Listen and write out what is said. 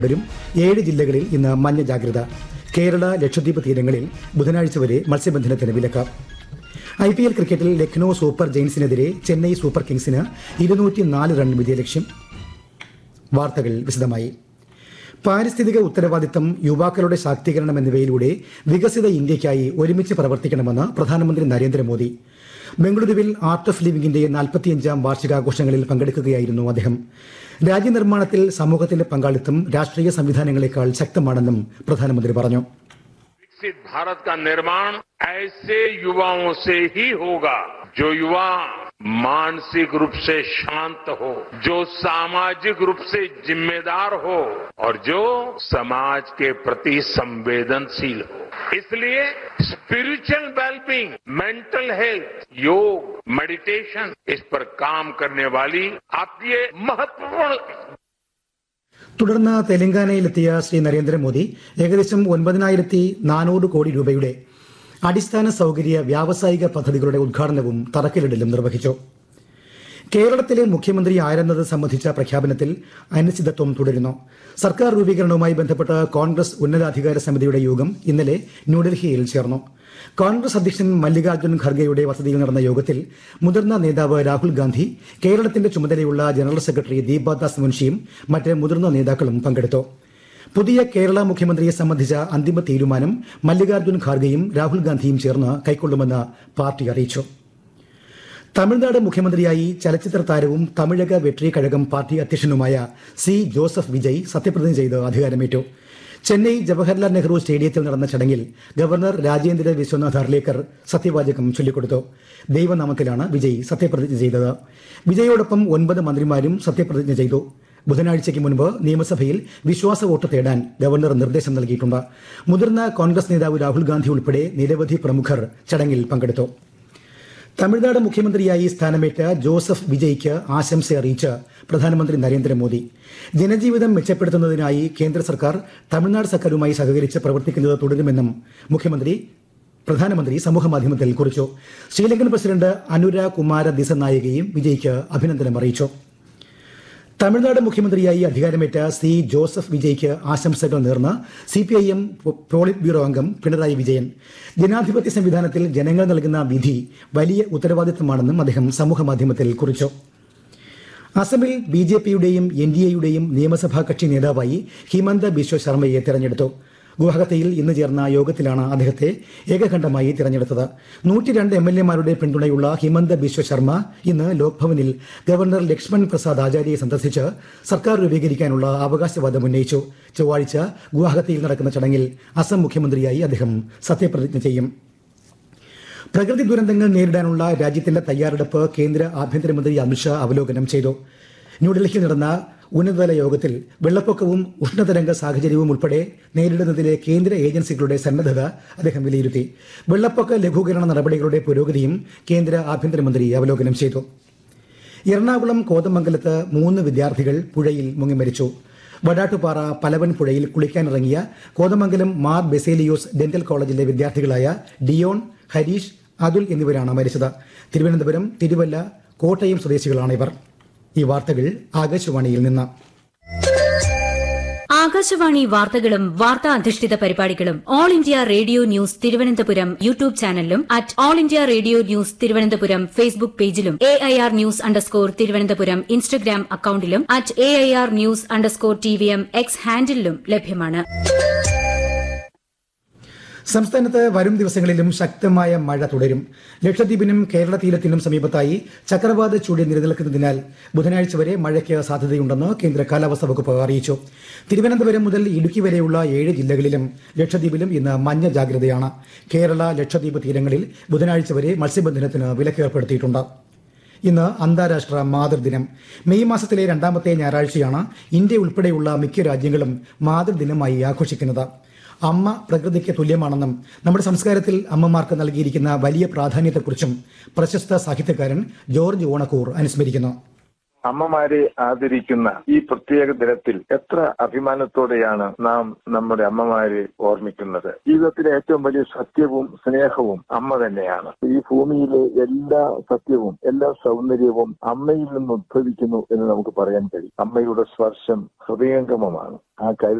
വരും ഏഴ് ജില്ലകളിൽ ഇന്ന് മഞ്ഞ ജാഗ്രത കേരള ലക്ഷദ്വീപ് തീരങ്ങളിൽ ബുധനാഴ്ച വരെ മത്സ്യബന്ധനത്തിന് വിലക്ക് ഐ പി എൽ ക്രിക്കറ്റിൽ ലക്നൌ സൂപ്പർ ജെയിൻസിനെതിരെ ചെന്നൈ സൂപ്പർ കിങ്സിന് ഇരുന്നൂറ്റി നാല് റൺ വിജയലക്ഷ്യം വാർത്തകൾ വിശദമായി പാരിസ്ഥിതിക ഉത്തരവാദിത്തം യുവാക്കളുടെ ശാക്തീകരണം എന്നിവയിലൂടെ വികസിത ഇന്ത്യയ്ക്കായി ഒരുമിച്ച് പ്രവർത്തിക്കണമെന്ന് പ്രധാനമന്ത്രി നരേന്ദ്രമോദി ബംഗളൂരുവിൽ ആർട്ട് ഓഫ് ലിവിംഗിന്റെ നാൽപ്പത്തിയഞ്ചാം വാർഷികാഘോഷങ്ങളിൽ പങ്കെടുക്കുകയായിരുന്നു അദ്ദേഹം രാജ്യനിർമ്മാണത്തിൽ സമൂഹത്തിന്റെ പങ്കാളിത്തം രാഷ്ട്രീയ സംവിധാനങ്ങളെക്കാൾ ശക്തമാണെന്നും പ്രധാനമന്ത്രി പറഞ്ഞു विकसित भारत का निर्माण ऐसे युवाओं से ही होगा जो युवा मानसिक रूप से शांत हो जो सामाजिक रूप से जिम्मेदार हो और जो समाज के प्रति संवेदनशील हो इसलिए spiritual wellbeing mental health yoga meditation इस पर काम करने वाली आपकी ये महत्वपूर्ण തുടർന്ന് തെലങ്കാനയിലെത്തിയ ശ്രീ നരേന്ദ്രമോദി ഏകദേശം ഒൻപതിനായിരത്തി നാനൂറ് കോടി രൂപയുടെ അടിസ്ഥാന സൌകര്യ വ്യാവസായിക പദ്ധതികളുടെ ഉദ്ഘാടനവും തറക്കല്ലിടലും നിർവഹിച്ചു കേരളത്തിലെ മുഖ്യമന്ത്രി ആരെന്നത് സംബന്ധിച്ച പ്രഖ്യാപനത്തിൽ അനിശ്ചിതത്വം തുടരുന്നു സർക്കാർ രൂപീകരണവുമായി ബന്ധപ്പെട്ട് കോൺഗ്രസ് ഉന്നതാധികാര സമിതിയുടെ യോഗം ഇന്നലെ ന്യൂഡൽഹിയിൽ ചേർന്നു കോൺഗ്രസ് അധ്യക്ഷൻ മല്ലികാർജ്ജുൻ ഖർഗെയുടെ വസതിയിൽ നടന്ന യോഗത്തിൽ മുതിർന്ന നേതാവ് രാഹുൽ ഗാന്ധി കേരളത്തിന്റെ ചുമതലയുള്ള ജനറൽ സെക്രട്ടറി ദീപാദാസ് മുൻഷിയും മറ്റ് മുതിർന്ന നേതാക്കളും പങ്കെടുത്തു പുതിയ കേരള മുഖ്യമന്ത്രിയെ സംബന്ധിച്ച അന്തിമ തീരുമാനം മല്ലികാർജ്ജുൻ ഖാർഗെയും രാഹുൽ ഗാന്ധിയും ചേർന്ന് കൈക്കൊള്ളുമെന്ന് പാർട്ടി അറിയിച്ചു തമിഴ്നാട് മുഖ്യമന്ത്രിയായി ചലച്ചിത്ര താരവും തമിഴക വെട്രി കഴകം പാർട്ടി അധ്യക്ഷനുമായ സി ജോസഫ് വിജയ് സത്യപ്രതിജ്ഞ ചെയ്ത് അധികാരമേറ്റു ചെന്നൈ ജവഹർലാൽ നെഹ്റു സ്റ്റേഡിയത്തിൽ നടന്ന ചടങ്ങിൽ ഗവർണർ രാജേന്ദ്ര വിശ്വനാഥ് അർലേക്കർ സത്യവാചകം ചൊല്ലിക്കൊടുത്തു ദൈവനാമത്തിലാണ് വിജയ് സത്യപ്രതിജ്ഞ ചെയ്തത് വിജയോടൊപ്പം ഒൻപത് മന്ത്രിമാരും സത്യപ്രതിജ്ഞ ചെയ്തു ബുധനാഴ്ചയ്ക്ക് മുൻപ് നിയമസഭയിൽ വിശ്വാസ വോട്ട് തേടാൻ ഗവർണർ നിർദ്ദേശം നൽകിയിട്ടുണ്ട് മുതിർന്ന കോൺഗ്രസ് നേതാവ് രാഹുൽ ഗാന്ധി ഉൾപ്പെടെ നിരവധി പ്രമുഖർ ചടങ്ങിൽ പങ്കെടുത്തു തമിഴ്നാട് മുഖ്യമന്ത്രിയായി സ്ഥാനമേറ്റ ജോസഫ് വിജയ്ക്ക് ആശംസ അറിയിച്ച് പ്രധാനമന്ത്രി നരേന്ദ്രമോദി ജനജീവിതം മെച്ചപ്പെടുത്തുന്നതിനായി കേന്ദ്ര സർക്കാർ തമിഴ്നാട് സർക്കാരുമായി സഹകരിച്ച് പ്രവർത്തിക്കുന്നത് തുടരുമെന്നും മുഖ്യമന്ത്രി പ്രധാനമന്ത്രി സമൂഹമാധ്യമത്തിൽ കുറിച്ചു ശ്രീലങ്കൻ പ്രസിഡന്റ് അനുര കുമാര ദിസനായകയും വിജയ്ക്ക് അഭിനന്ദനം അറിയിച്ചു തമിഴ്നാട് മുഖ്യമന്ത്രിയായി അധികാരമേറ്റ സി ജോസഫ് വിജയ്ക്ക് ആശംസകൾ നേർന്ന് സിപിഐഎം പോളിറ്റ് ബ്യൂറോ അംഗം പിണറായി വിജയൻ ജനാധിപത്യ സംവിധാനത്തിൽ ജനങ്ങൾ നൽകുന്ന വിധി വലിയ ഉത്തരവാദിത്തമാണെന്നും അദ്ദേഹം സമൂഹമാധ്യമത്തിൽ കുറിച്ചു അസമിൽ ബി ജെ പിയുടെയും എൻ ഡി എയുടെയും നിയമസഭാ കക്ഷി നേതാവായി ഹിമന്ത ബിശ്വ ശർമ്മയെ തെരഞ്ഞെടുത്തു ഗുവാഹത്തിയിൽ ഇന്ന് ചേർന്ന യോഗത്തിലാണ് അദ്ദേഹത്തെ ഏകകണ്ഠമായി തിരഞ്ഞെടുത്തത് നൂറ്റിരണ്ട് എം എൽ എമാരുടെ പിന്തുണയുള്ള ഹിമന്ത ബിശ്വ ശർമ്മ ഇന്ന് ലോക്ഭവനിൽ ഗവർണർ ലക്ഷ്മൺ പ്രസാദ് ആചാര്യയെ സന്ദർശിച്ച് സർക്കാർ രൂപീകരിക്കാനുള്ള അവകാശവാദം ഉന്നയിച്ചു ചൊവ്വാഴ്ച ഗുവാഹത്തിയിൽ നടക്കുന്ന ചടങ്ങിൽ അസം മുഖ്യമന്ത്രിയായി അദ്ദേഹം സത്യപ്രതിജ്ഞ ചെയ്യും പ്രകൃതി ദുരന്തങ്ങൾ നേരിടാനുള്ള രാജ്യത്തിന്റെ തയ്യാറെടുപ്പ് കേന്ദ്ര ആഭ്യന്തരമന്ത്രി അമിത്ഷാ അവലോകനം ചെയ്തു ന്യൂഡൽഹിയിൽ നടന്ന ഉന്നതതല യോഗത്തിൽ വെള്ളപ്പൊക്കവും ഉഷ്ണതരംഗ സാഹചര്യവും ഉൾപ്പെടെ നേരിടുന്നതിലെ കേന്ദ്ര ഏജൻസികളുടെ സന്നദ്ധത അദ്ദേഹം വിലയിരുത്തി വെള്ളപ്പൊക്ക ലഘൂകരണ നടപടികളുടെ പുരോഗതിയും കേന്ദ്ര ആഭ്യന്തരമന്ത്രി അവലോകനം ചെയ്തു എറണാകുളം കോതമംഗലത്ത് മൂന്ന് വിദ്യാർത്ഥികൾ പുഴയിൽ മുങ്ങി മരിച്ചു വടാട്ടുപാറ പലവൻ പുഴയിൽ കുളിക്കാനിറങ്ങിയ കോതമംഗലം മാർ ബെസേലിയോസ് ഡെന്റൽ കോളേജിലെ വിദ്യാർത്ഥികളായ ഡിയോൺ ഹരീഷ് അതുൽ എന്നിവരാണ് മരിച്ചത് തിരുവനന്തപുരം തിരുവല്ല കോട്ടയം സ്വദേശികളാണ് ഇവർ ഈ വാർത്തകൾ ആകാശവാണിയിൽ നിന്ന് ആകാശവാണി വാർത്തകളും വാർത്താ അധിഷ്ഠിത പരിപാടികളും all India radio news Thiruvananthapuram YouTube ചാനലിലും at all India radio news Thiruvananthapuram Facebook പേജിലും A I R news underscore Thiruvananthapuram Instagram അക്കൌണ്ടിലും at A I R news underscore T V M X ഹാൻഡിലും ലഭ്യമാണ് സംസ്ഥാനത്ത് വരും ദിവസങ്ങളിലും ശക്തമായ മഴ തുടരും ലക്ഷദ്വീപിനും കേരള തീരത്തിനും സമീപത്തായി ചക്രവാത ചുഴി നിലനിൽക്കുന്നതിനാൽ ബുധനാഴ്ച വരെ മഴയ്ക്ക് സാധ്യതയുണ്ടെന്ന് കേന്ദ്ര കാലാവസ്ഥാ വകുപ്പ് അറിയിച്ചു തിരുവനന്തപുരം മുതൽ ഇടുക്കി വരെയുള്ള ഏഴ് ജില്ലകളിലും ലക്ഷദ്വീപിലും ഇന്ന് മഞ്ഞ ജാഗ്രതയാണ് കേരള ലക്ഷദ്വീപ് തീരങ്ങളിൽ ബുധനാഴ്ച വരെ മത്സ്യബന്ധനത്തിന് വിലക്ക് ഏർപ്പെടുത്തിയിട്ടുണ്ട് ഇന്ന് അന്താരാഷ്ട്ര മാതൃദിനം മെയ് മാസത്തിലെ രണ്ടാമത്തെ ഞായറാഴ്ചയാണ് ഇന്ത്യ ഉൾപ്പെടെയുള്ള മിക്ക രാജ്യങ്ങളും മാതൃദിനമായി ആഘോഷിക്കുന്നത് അമ്മ പ്രകൃതിക്ക് തുല്യമാണെന്നും നമ്മുടെ സംസ്കാരത്തിൽ അമ്മമാർക്ക് നൽകിയിരിക്കുന്ന വലിയ പ്രാധാന്യത്തെക്കുറിച്ചും പ്രശസ്ത സാഹിത്യകാരൻ ജോർജ് ഓണക്കൂർ അനുസ്മരിക്കുന്നു അമ്മമാരെ ആദരിക്കുന്ന ഈ പ്രത്യേക ദിനത്തിൽ എത്ര അഭിമാനത്തോടെയാണ് നാം നമ്മുടെ അമ്മമാരെ ഓർമ്മിക്കുന്നത് ജീവിതത്തിലെ ഏറ്റവും വലിയ സത്യവും സ്നേഹവും അമ്മ തന്നെയാണ് ഈ ഭൂമിയിലെ എല്ലാ സത്യവും എല്ലാ സൗന്ദര്യവും അമ്മയിൽ നിന്ന് ഉദ്ഭവിക്കുന്നു എന്ന് നമുക്ക് പറയാൻ കഴിയും അമ്മയുടെ സ്പർശം ഹൃദയംഗമമാണ് ആ കരു